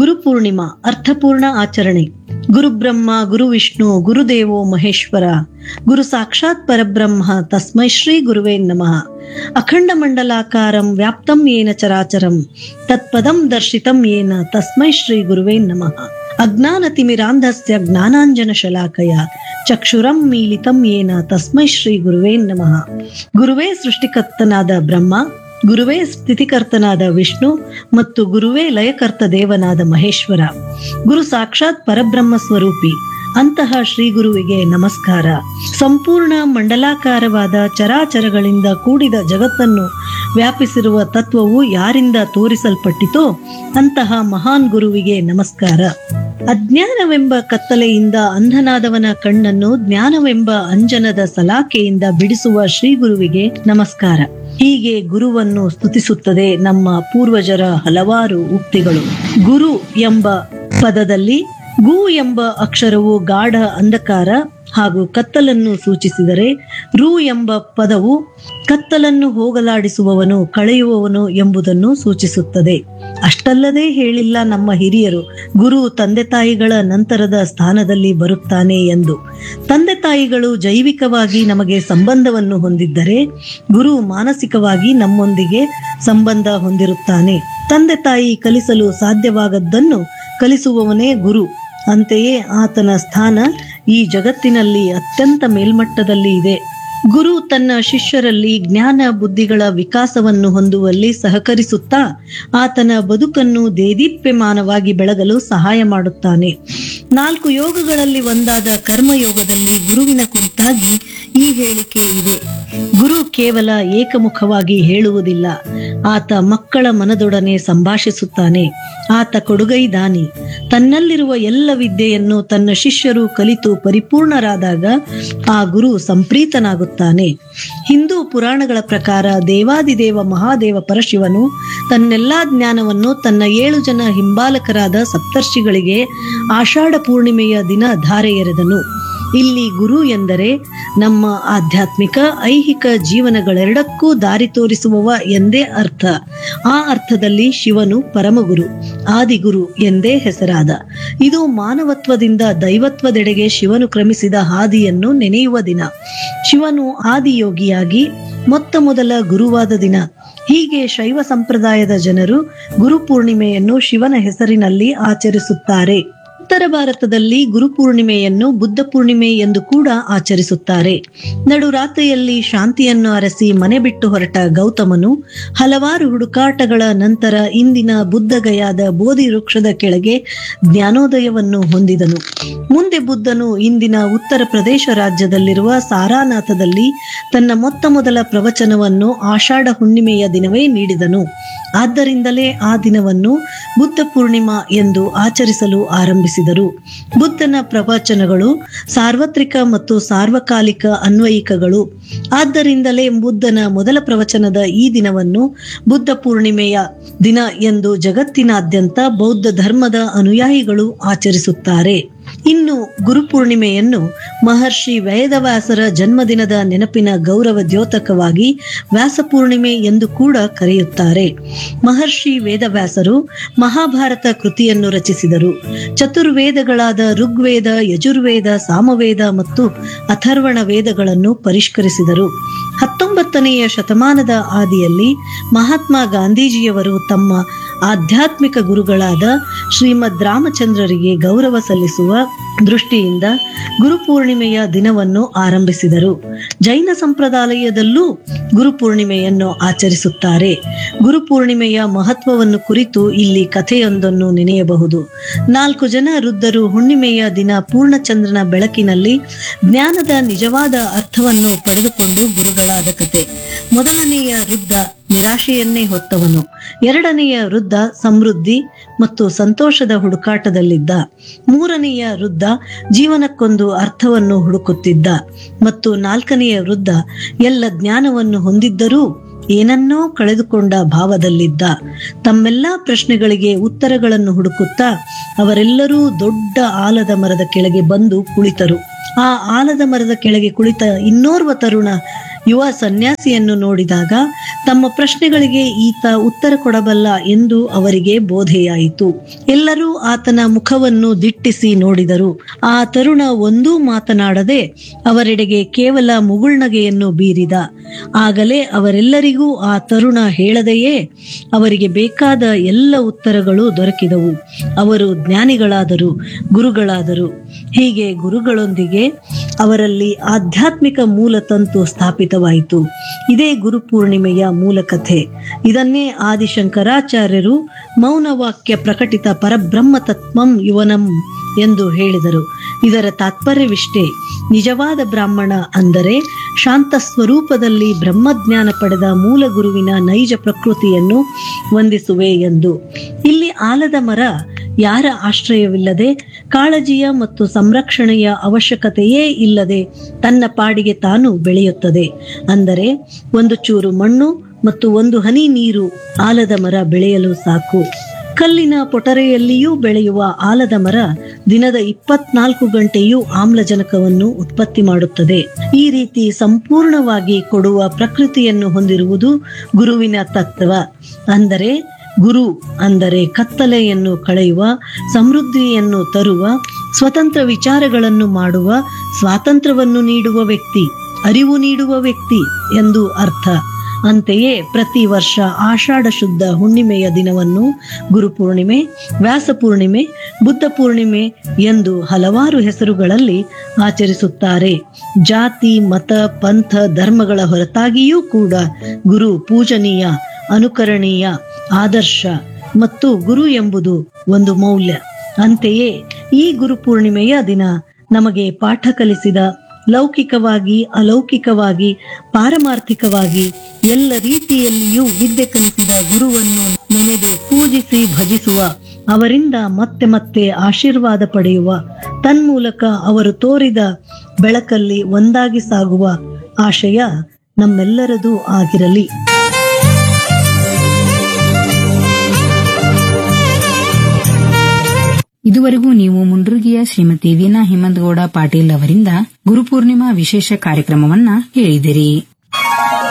ಗುರುಪೂರ್ಣಿಮಾ ಅರ್ಥಪೂರ್ಣ ಆಚರಣೆ ಗುರುಬ್ರಹ್ಮ ಗುರು ವಿಷ್ಣು ಗುರುದೇವೋ ಮಹೇಶ್ವರ ಗುರು ಸಾಕ್ಷಾತ್ ಪರಬ್ರಹ್ಮ ತಸ್ಮೈ ಶ್ರೀ ಗುರುವೇ ನಮಃ ಅಖಂಡ ಮಂಡಲಾಕಾರಂ ವ್ಯಾಪ್ತಂ ಯೇನ ಚರಾಚರಂ ತತ್ಪದಂ ದರ್ಶಿತಂ ಯೇನ ತಸ್ಮೈ ಶ್ರೀ ಗುರುವೇ ನಮಃ ಅಜ್ಞಾನತಿಮಿರಾಂಧಸ್ಯ ಜ್ಞಾನಾಂಜನ ಶಲಾಕಯ ಚಕ್ಷುರಂ ಮೀಲಿತಂ ಯೇನ ತಸ್ಮೈ ಶ್ರೀ ಗುರುವೇ ನಮಃ ಗುರುವೇ ಸೃಷ್ಟಿಕರ್ತನಾದ ಬ್ರಹ್ಮ ಗುರುವೇ ಸ್ಥಿತಿಕರ್ತನಾದ ವಿಷ್ಣು ಮತ್ತು ಗುರುವೇ ಲಯಕರ್ತ ದೇವನಾದ ಮಹೇಶ್ವರ ಗುರು ಸಾಕ್ಷಾತ್ ಪರಬ್ರಹ್ಮ ಸ್ವರೂಪಿ ಅಂತಹ ಶ್ರೀ ಗುರುವಿಗೆ ನಮಸ್ಕಾರ ಸಂಪೂರ್ಣ ಮಂಡಲಾಕಾರವಾದ ಚರಾಚರಗಳಿಂದ ಕೂಡಿದ ಜಗತ್ತನ್ನು ವ್ಯಾಪಿಸಿರುವ ತತ್ವವು ಯಾರಿಂದ ತೋರಿಸಲ್ಪಟ್ಟಿತೋ ಅಂತಹ ಮಹಾನ್ ಗುರುವಿಗೆ ನಮಸ್ಕಾರ ಅಜ್ಞಾನವೆಂಬ ಕತ್ತಲೆಯಿಂದ ಅಂಧನಾದವನ ಕಣ್ಣನ್ನು ಜ್ಞಾನವೆಂಬ ಅಂಜನದ ಸಲಾಕೆಯಿಂದ ಬಿಡಿಸುವ ಶ್ರೀ ಗುರುವಿಗೆ ನಮಸ್ಕಾರ ಹೀಗೆ ಗುರುವನ್ನು ಸ್ತುತಿಸುತ್ತದೆ ನಮ್ಮ ಪೂರ್ವಜರ ಹಲವಾರು ಉಕ್ತಿಗಳು ಗುರು ಎಂಬ ಪದದಲ್ಲಿ ಗು ಎಂಬ ಅಕ್ಷರವು ಗಾಢ ಅಂಧಕಾರ ಹಾಗೂ ಕತ್ತಲನ್ನು ಸೂಚಿಸಿದರೆ ರು ಎಂಬ ಪದವು ಕತ್ತಲನ್ನು ಹೋಗಲಾಡಿಸುವವನು ಕಳೆಯುವವನು ಎಂಬುದನ್ನು ಸೂಚಿಸುತ್ತದೆ ಅಷ್ಟಲ್ಲದೆ ಹೇಳಿಲ್ಲ ನಮ್ಮ ಹಿರಿಯರು ಗುರು ತಂದೆ ತಾಯಿಗಳ ನಂತರದ ಸ್ಥಾನದಲ್ಲಿ ಬರುತ್ತಾನೆ ಎಂದು ತಂದೆ ತಾಯಿಗಳು ಜೈವಿಕವಾಗಿ ನಮಗೆ ಸಂಬಂಧವನ್ನು ಹೊಂದಿದ್ದರೆ ಗುರು ಮಾನಸಿಕವಾಗಿ ನಮ್ಮೊಂದಿಗೆ ಸಂಬಂಧ ಹೊಂದಿರುತ್ತಾನೆ ತಂದೆ ತಾಯಿ ಕಲಿಸಲು ಸಾಧ್ಯವಾಗದ್ದನ್ನು ಕಲಿಸುವವನೇ ಗುರು ಅಂತೆಯೇ ಆತನ ಸ್ಥಾನ ಈ ಜಗತ್ತಿನಲ್ಲಿ ಅತ್ಯಂತ ಮೇಲ್ಮಟ್ಟದಲ್ಲಿ ಇದೆ ಗುರು ತನ್ನ ಶಿಷ್ಯರಲ್ಲಿ ಜ್ಞಾನ ಬುದ್ಧಿಗಳ ವಿಕಾಸವನ್ನು ಹೊಂದುವಲ್ಲಿ ಸಹಕರಿಸುತ್ತಾ ಆತನ ಬದುಕನ್ನು ದೇದೀಪ್ಯಮಾನವಾಗಿ ಬೆಳಗಲು ಸಹಾಯ ಮಾಡುತ್ತಾನೆ ನಾಲ್ಕು ಯೋಗಗಳಲ್ಲಿ ಒಂದಾದ ಕರ್ಮಯೋಗದಲ್ಲಿ ಗುರುವಿನ ಕುರಿತಾಗಿ ಈ ಹೇಳಿಕೆ ಇದೆ ಗುರು ಕೇವಲ ಏಕಮುಖವಾಗಿ ಹೇಳುವುದಿಲ್ಲ ಆತ ಮಕ್ಕಳ ಮನದೊಡನೆ ಸಂಭಾಷಿಸುತ್ತಾನೆ ಆತ ಕೊಡುಗೈ ದಾನಿ ತನ್ನಲ್ಲಿರುವ ಎಲ್ಲ ವಿದ್ಯೆಯನ್ನು ತನ್ನ ಶಿಷ್ಯರು ಕಲಿತು ಪರಿಪೂರ್ಣರಾದಾಗ ಆ ಗುರು ಸಂಪ್ರೀತನಾಗುತ್ತಾನೆ ಹಿಂದೂ ಪುರಾಣಗಳ ಪ್ರಕಾರ ದೇವಾದಿದೇವ ಮಹಾದೇವ ಪರಶಿವನು ತನ್ನೆಲ್ಲಾ ಜ್ಞಾನವನ್ನು ತನ್ನ ಏಳು ಜನ ಹಿಂಬಾಲಕರಾದ ಸಪ್ತರ್ಷಿಗಳಿಗೆ ಆಷಾಢ ಪೂರ್ಣಿಮೆಯ ದಿನ ಧಾರೆ ಎರೆದನು ಇಲ್ಲಿ ಗುರು ಎಂದರೆ ನಮ್ಮ ಆಧ್ಯಾತ್ಮಿಕ ಐಹಿಕ ಜೀವನಗಳೆರಡಕ್ಕೂ ದಾರಿ ತೋರಿಸುವವ ಎಂದೇ ಅರ್ಥ ಆ ಅರ್ಥದಲ್ಲಿ ಶಿವನು ಪರಮಗುರು ಆದಿಗುರು ಎಂದೇ ಹೆಸರಾದ ಇದು ಮಾನವತ್ವದಿಂದ ದೈವತ್ವದೆಡೆಗೆ ಶಿವನು ಕ್ರಮಿಸಿದ ಹಾದಿಯನ್ನು ನೆನೆಯುವ ದಿನ ಶಿವನು ಆದಿಯೋಗಿಯಾಗಿ ಮೊತ್ತ ಮೊದಲ ಗುರುವಾದ ದಿನ ಹೀಗೆ ಶೈವ ಸಂಪ್ರದಾಯದ ಜನರು ಗುರು ಪೂರ್ಣಿಮೆಯನ್ನು ಶಿವನ ಹೆಸರಿನಲ್ಲಿ ಆಚರಿಸುತ್ತಾರೆ ಉತ್ತರ ಭಾರತದಲ್ಲಿ ಗುರುಪೂರ್ಣಿಮೆಯನ್ನು ಬುದ್ಧ ಪೂರ್ಣಿಮೆ ಎಂದು ಕೂಡ ಆಚರಿಸುತ್ತಾರೆ ನಡು ರಾತ್ರಿಯಲ್ಲಿ ಶಾಂತಿಯನ್ನು ಅರಸಿ ಮನೆ ಬಿಟ್ಟು ಹೊರಟ ಗೌತಮನು ಹಲವಾರು ಹುಡುಕಾಟಗಳ ನಂತರ ಇಂದಿನ ಬುದ್ಧಗಯಾದ ಬೋಧಿ ವೃಕ್ಷದ ಕೆಳಗೆ ಜ್ಞಾನೋದಯವನ್ನು ಹೊಂದಿದನು ಮುಂದೆ ಬುದ್ಧನು ಇಂದಿನ ಉತ್ತರ ಪ್ರದೇಶ ರಾಜ್ಯದಲ್ಲಿರುವ ಸಾರಾನಾಥದಲ್ಲಿ ತನ್ನ ಮೊತ್ತ ಮೊದಲ ಪ್ರವಚನವನ್ನು ಆಷಾಢ ಹುಣ್ಣಿಮೆಯ ದಿನವೇ ನೀಡಿದನು ಆದ್ದರಿಂದಲೇ ಆ ದಿನವನ್ನು ಬುದ್ಧ ಪೂರ್ಣಿಮಾ ಎಂದು ಆಚರಿಸಲು ಆರಂಭಿಸಿದರು ಬುದ್ಧನ ಪ್ರವಚನಗಳು ಸಾರ್ವತ್ರಿಕ ಮತ್ತು ಸಾರ್ವಕಾಲಿಕ ಅನ್ವಯಿಕಗಳು ಆದ್ದರಿಂದಲೇ ಬುದ್ಧನ ಮೊದಲ ಪ್ರವಚನದ ಈ ದಿನವನ್ನು ಬುದ್ಧ ಪೂರ್ಣಿಮೆಯ ದಿನ ಎಂದು ಜಗತ್ತಿನಾದ್ಯಂತ ಬೌದ್ಧ ಧರ್ಮದ ಅನುಯಾಯಿಗಳು ಆಚರಿಸುತ್ತಾರೆ ಇನ್ನು ಗುರುಪೂರ್ಣಿಮೆಯನ್ನು ಮಹರ್ಷಿ ವೇದವ್ಯಾಸರ ಜನ್ಮದಿನದ ನೆನಪಿನ ಗೌರವ ದ್ಯೋತಕವಾಗಿ ವ್ಯಾಸಪೂರ್ಣಿಮೆ ಎಂದು ಕೂಡ ಕರೆಯುತ್ತಾರೆ ಮಹರ್ಷಿ ವೇದವ್ಯಾಸರು ಮಹಾಭಾರತ ಕೃತಿಯನ್ನು ರಚಿಸಿದರು ಚತುರ್ವೇದಗಳಾದ ಋಗ್ವೇದ ಯಜುರ್ವೇದ ಸಾಮವೇದ ಮತ್ತು ಅಥರ್ವಣ ವೇದಗಳನ್ನು ಪರಿಷ್ಕರಿಸಿದರು ಹತ್ತೊಂಬತ್ತನೆಯ ಶತಮಾನದ ಆದಿಯಲ್ಲಿ ಮಹಾತ್ಮ ಗಾಂಧೀಜಿಯವರು ತಮ್ಮ ಆಧ್ಯಾತ್ಮಿಕ ಗುರುಗಳಾದ ಶ್ರೀಮದ್ ರಾಮಚಂದ್ರರಿಗೆ ಗೌರವ ಸಲ್ಲಿಸುವ ದೃಷ್ಟಿಯಿಂದ ಗುರುಪೂರ್ಣಿಮೆಯ ದಿನವನ್ನು ಆರಂಭಿಸಿದರು ಜೈನ ಸಂಪ್ರದಾಯದಲ್ಲೂ ಗುರುಪೂರ್ಣಿಮೆಯನ್ನು ಆಚರಿಸುತ್ತಾರೆ ಗುರುಪೂರ್ಣಿಮೆಯ ಮಹತ್ವವನ್ನು ಕುರಿತು ಇಲ್ಲಿ ಕಥೆಯೊಂದನ್ನು ನೆನೆಯಬಹುದು ನಾಲ್ಕು ಜನ ವೃದ್ಧರು ಹುಣ್ಣಿಮೆಯ ದಿನ ಪೂರ್ಣಚಂದ್ರನ ಬೆಳಕಿನಲ್ಲಿ ಜ್ಞಾನದ ನಿಜವಾದ ಅರ್ಥವನ್ನು ಪಡೆದುಕೊಂಡು ಗುರುಗಳಾದ ಕತೆ ಮೊದಲನೆಯ ವೃದ್ಧ ನಿರಾಶೆಯನ್ನೇ ಹೊತ್ತವನು ಎರಡನೆಯ ವೃದ್ಧ ಸಮೃದ್ಧಿ ಮತ್ತು ಸಂತೋಷದ ಹುಡುಕಾಟದಲ್ಲಿದ್ದ ಮೂರನೆಯ ವೃದ್ಧ ಜೀವನಕ್ಕೊಂದು ಅರ್ಥವನ್ನು ಹುಡುಕುತ್ತಿದ್ದ ಮತ್ತು ನಾಲ್ಕನೆಯ ವೃದ್ಧ ಎಲ್ಲ ಜ್ಞಾನವನ್ನು ಹೊಂದಿದ್ದರೂ ಏನನ್ನೋ ಕಳೆದುಕೊಂಡ ಭಾವದಲ್ಲಿದ್ದ ತಮ್ಮೆಲ್ಲ ಪ್ರಶ್ನೆಗಳಿಗೆ ಉತ್ತರಗಳನ್ನು ಹುಡುಕುತ್ತಾ ಅವರೆಲ್ಲರೂ ದೊಡ್ಡ ಆಲದ ಮರದ ಕೆಳಗೆ ಬಂದು ಕುಳಿತರು ಆ ಆಲದ ಮರದ ಕೆಳಗೆ ಕುಳಿತ ಇನ್ನೋರ್ವ ತರುಣ ಯುವ ಸನ್ಯಾಸಿಯನ್ನು ನೋಡಿದಾಗ ತಮ್ಮ ಪ್ರಶ್ನೆಗಳಿಗೆ ಈತ ಉತ್ತರ ಕೊಡಬಲ್ಲ ಎಂದು ಅವರಿಗೆ ಬೋಧೆಯಾಯಿತು ಎಲ್ಲರೂ ಆತನ ಮುಖವನ್ನು ದಿಟ್ಟಿಸಿ ನೋಡಿದರು ಆ ತರುಣ ಒಂದೂ ಮಾತನಾಡದೆ ಅವರೆಡೆಗೆ ಕೇವಲ ಮುಗುಳ್ನಗೆಯನ್ನು ಬೀರಿದ ಆಗಲೇ ಅವರೆಲ್ಲರಿಗೂ ಆ ತರುಣ ಹೇಳದೆಯೇ ಅವರಿಗೆ ಬೇಕಾದ ಎಲ್ಲ ಉತ್ತರಗಳು ದೊರಕಿದವು ಅವರು ಜ್ಞಾನಿಗಳಾದರು ಗುರುಗಳಾದರು ಹೀಗೆ ಗುರುಗಳೊಂದಿಗೆ ಅವರಲ್ಲಿ ಆಧ್ಯಾತ್ಮಿಕ ಮೂಲತಂತು ಸ್ಥಾಪಿತವಾಯಿತು ಇದೇ ಗುರುಪೂರ್ಣಿಮೆಯ ಮೂಲಕಥೆ ಇದನ್ನೇ ಆದಿಶಂಕರಾಚಾರ್ಯರು ಮೌನವಾಕ್ಯ ಪ್ರಕಟಿತ ಪರಬ್ರಹ್ಮ ತತ್ವಂ ಯುವನಂ ಎಂದು ಹೇಳಿದರು ಇದರ ತಾತ್ಪರ್ಯವಿಷ್ಟೇ ನಿಜವಾದ ಬ್ರಾಹ್ಮಣ ಅಂದರೆ ಶಾಂತ ಸ್ವರೂಪದಲ್ಲಿ ಬ್ರಹ್ಮಜ್ಞಾನ ಪಡೆದ ಮೂಲ ಗುರುವಿನ ನೈಜ ಪ್ರಕೃತಿಯನ್ನು ವಂದಿಸುವೆ ಎಂದು ಇಲ್ಲಿ ಆಲದ ಮರ ಯಾರ ಆಶ್ರಯವಿಲ್ಲದೆ ಕಾಳಜಿಯ ಮತ್ತು ಸಂರಕ್ಷಣೆಯ ಅವಶ್ಯಕತೆಯೇ ಇಲ್ಲದೆ ತನ್ನ ಪಾಡಿಗೆ ತಾನು ಬೆಳೆಯುತ್ತದೆ ಅಂದರೆ ಒಂದು ಚೂರು ಮಣ್ಣು ಮತ್ತು ಒಂದು ಹನಿ ನೀರು ಆಲದ ಮರ ಬೆಳೆಯಲು ಸಾಕು ಕಲ್ಲಿನ ಪೊಟರೆಯಲ್ಲಿಯೂ ಬೆಳೆಯುವ ಆಲದ ಮರ ದಿನದ ಇಪ್ಪತ್ನಾಲ್ಕು ಗಂಟೆಯೂ ಆಮ್ಲಜನಕವನ್ನು ಉತ್ಪತ್ತಿ ಮಾಡುತ್ತದೆ ಈ ರೀತಿ ಸಂಪೂರ್ಣವಾಗಿ ಕೊಡುವ ಪ್ರಕೃತಿಯನ್ನು ಹೊಂದಿರುವುದು ಗುರುವಿನ ತತ್ವ ಅಂದರೆ ಗುರು ಅಂದರೆ ಕತ್ತಲೆಯನ್ನು ಕಳೆಯುವ ಸಮೃದ್ಧಿಯನ್ನು ತರುವ ಸ್ವತಂತ್ರ ವಿಚಾರಗಳನ್ನು ಮಾಡುವ ಸ್ವಾತಂತ್ರ್ಯವನ್ನು ನೀಡುವ ವ್ಯಕ್ತಿ ಅರಿವು ನೀಡುವ ವ್ಯಕ್ತಿ ಎಂದು ಅರ್ಥ ಅಂತೆಯೇ ಪ್ರತಿ ವರ್ಷ ಆಷಾಢ ಶುದ್ಧ ಹುಣ್ಣಿಮೆಯ ದಿನವನ್ನು ಗುರುಪೂರ್ಣಿಮೆ ವ್ಯಾಸ ಪೂರ್ಣಿಮೆ ಬುದ್ಧ ಪೂರ್ಣಿಮೆ ಎಂದು ಹಲವಾರು ಹೆಸರುಗಳಲ್ಲಿ ಆಚರಿಸುತ್ತಾರೆ ಜಾತಿ ಮತ ಪಂಥ ಧರ್ಮಗಳ ಹೊರತಾಗಿಯೂ ಕೂಡ ಗುರು ಪೂಜನೀಯ ಅನುಕರಣೀಯ ಆದರ್ಶ ಮತ್ತು ಗುರು ಎಂಬುದು ಒಂದು ಮೌಲ್ಯ ಅಂತೆಯೇ ಈ ಗುರುಪೂರ್ಣಿಮೆಯ ದಿನ ನಮಗೆ ಪಾಠ ಕಲಿಸಿದ ಲೌಕಿಕವಾಗಿ ಅಲೌಕಿಕವಾಗಿ ಪಾರಮಾರ್ಥಿಕವಾಗಿ ಎಲ್ಲ ರೀತಿಯಲ್ಲಿಯೂ ವಿದ್ಯೆ ಕಲಿಸಿದ ಗುರುವನ್ನು ನೆನೆದು ಪೂಜಿಸಿ ಭಜಿಸುವ ಅವರಿಂದ ಮತ್ತೆ ಮತ್ತೆ ಆಶೀರ್ವಾದ ಪಡೆಯುವ ತನ್ಮೂಲಕ ಅವರು ತೋರಿದ ಬೆಳಕಲ್ಲಿ ಒಂದಾಗಿ ಸಾಗುವ ಆಶಯ ನಮ್ಮೆಲ್ಲರದೂ ಆಗಿರಲಿ ಇದುವರೆಗೂ ನೀವು ಮುಂಡ್ರುಗಿಯ ಶ್ರೀಮತಿ ವೀಣಾ ಹೇಮಂತಗೌಡ ಪಾಟೀಲ್ ಅವರಿಂದ ಗುರುಪೂರ್ಣಿಮಾ ವಿಶೇಷ ಕಾರ್ಯಕ್ರಮವನ್ನ ಕೇಳಿದಿರಿ